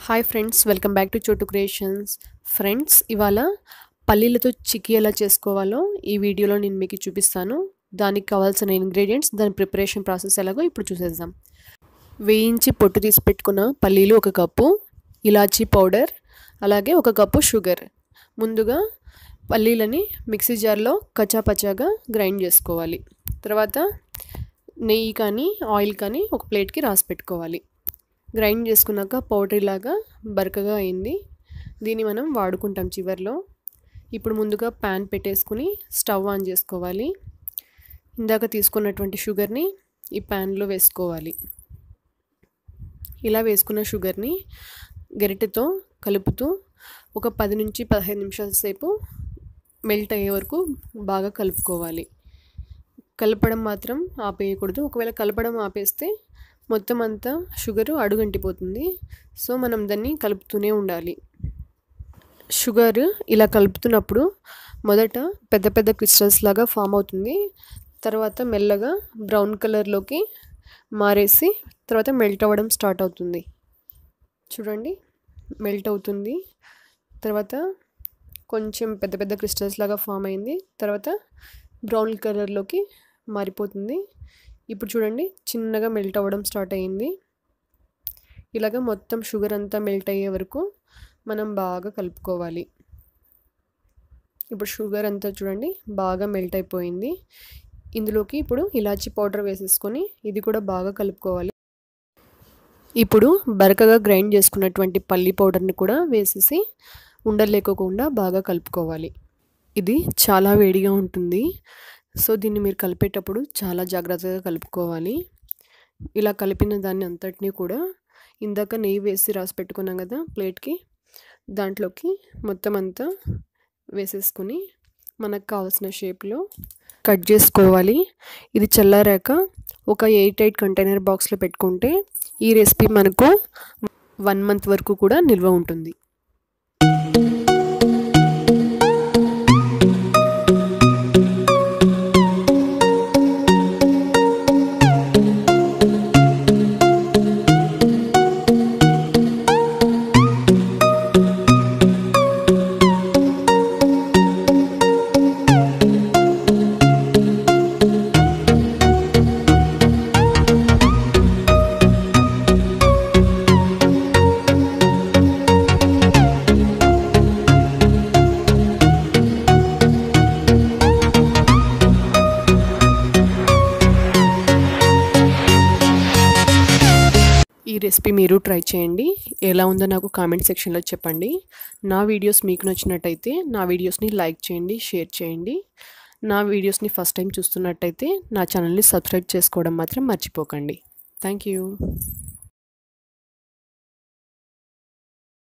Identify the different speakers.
Speaker 1: hi friends welcome back to Chotu creations friends ఇవాళ పల్లీలతో చిక్కీ ఎలా చేసుకోవాలో ఈ వీడియోలో నేను మీకు చూపిస్తాను దానికి కావాల్సిన ఇంగ్రీడియంట్స్ దాని ప్రిపరేషన్ ప్రాసెస్ ఎలాగో ఇప్పుడు చూసేద్దాం వేయించి పొట్టు తీసి పెట్టుకున్న పల్లీలు ఒక కప్పు ఇలాచీ పౌడర్ అలాగే ఒక కప్పు షుగర్ ముందుగా పల్లీలని మిక్సీ జార్లో కచాపచాగా గ్రైండ్ చేసుకోవాలి తర్వాత నెయ్యి కానీ ఆయిల్ కానీ ఒక ప్లేట్కి రాసి పెట్టుకోవాలి గ్రైండ్ చేసుకున్నాక పౌడర్ లాగా బరకగా అయింది దీన్ని మనం వాడుకుంటాం చివర్లో ఇప్పుడు ముందుగా ప్యాన్ పెట్టేసుకుని స్టవ్ ఆన్ చేసుకోవాలి ఇందాక తీసుకున్నటువంటి షుగర్ని ఈ ప్యాన్లో వేసుకోవాలి ఇలా వేసుకున్న షుగర్ని గరిటెతో కలుపుతూ ఒక పది నుంచి పదిహేను నిమిషాల సేపు మెల్ట్ అయ్యే వరకు బాగా కలుపుకోవాలి కలపడం మాత్రం ఆపేయకూడదు ఒకవేళ కలపడం ఆపేస్తే మొత్తం అంతా షుగరు అడుగంటిపోతుంది సో మనం దాన్ని కలుపుతూనే ఉండాలి షుగర్ ఇలా కలుపుతున్నప్పుడు మొదట పెద్ద పెద్ద క్రిస్టల్స్ లాగా ఫామ్ అవుతుంది తర్వాత మెల్లగా బ్రౌన్ కలర్లోకి మారేసి తర్వాత మెల్ట్ అవ్వడం స్టార్ట్ అవుతుంది చూడండి మెల్ట్ అవుతుంది తర్వాత కొంచెం పెద్ద పెద్ద క్రిస్టల్స్ లాగా ఫామ్ అయింది తర్వాత బ్రౌన్ కలర్లోకి మారిపోతుంది ఇప్పుడు చూడండి చిన్నగా మెల్ట్ అవ్వడం స్టార్ట్ అయ్యింది ఇలాగ మొత్తం షుగర్ అంతా మెల్ట్ అయ్యే వరకు మనం బాగా కలుపుకోవాలి ఇప్పుడు షుగర్ అంతా చూడండి బాగా మెల్ట్ అయిపోయింది ఇందులోకి ఇప్పుడు ఇలాచీ పౌడర్ వేసేసుకొని ఇది కూడా బాగా కలుపుకోవాలి ఇప్పుడు బరకగా గ్రైండ్ చేసుకున్నటువంటి పల్లి పౌడర్ని కూడా వేసేసి ఉండలేకోకుండా బాగా కలుపుకోవాలి ఇది చాలా వేడిగా ఉంటుంది సో దీన్ని మీరు కలిపేటప్పుడు చాలా జాగ్రత్తగా కలుపుకోవాలి ఇలా కలిపిన దాన్ని అంతటినీ కూడా ఇందాక నెయ్యి వేసి రాసి పెట్టుకున్నాం కదా ప్లేట్కి దాంట్లోకి మొత్తం అంతా వేసేసుకుని మనకు కావాల్సిన షేప్లో కట్ చేసుకోవాలి ఇది చల్లారాక ఒక ఎయిట్ ఎయిట్ కంటైనర్ బాక్స్లో పెట్టుకుంటే ఈ రెసిపీ మనకు వన్ మంత్ వరకు కూడా నిల్వ ఉంటుంది ఈ రెసిపీ మీరు ట్రై చేయండి ఎలా ఉందో నాకు కామెంట్ సెక్షన్లో చెప్పండి నా వీడియోస్ మీకు నచ్చినట్టయితే నా వీడియోస్ని లైక్ చేయండి షేర్ చేయండి నా వీడియోస్ని ఫస్ట్ టైం చూస్తున్నట్టయితే నా ఛానల్ని సబ్స్క్రైబ్ చేసుకోవడం మాత్రం మర్చిపోకండి థ్యాంక్ యూ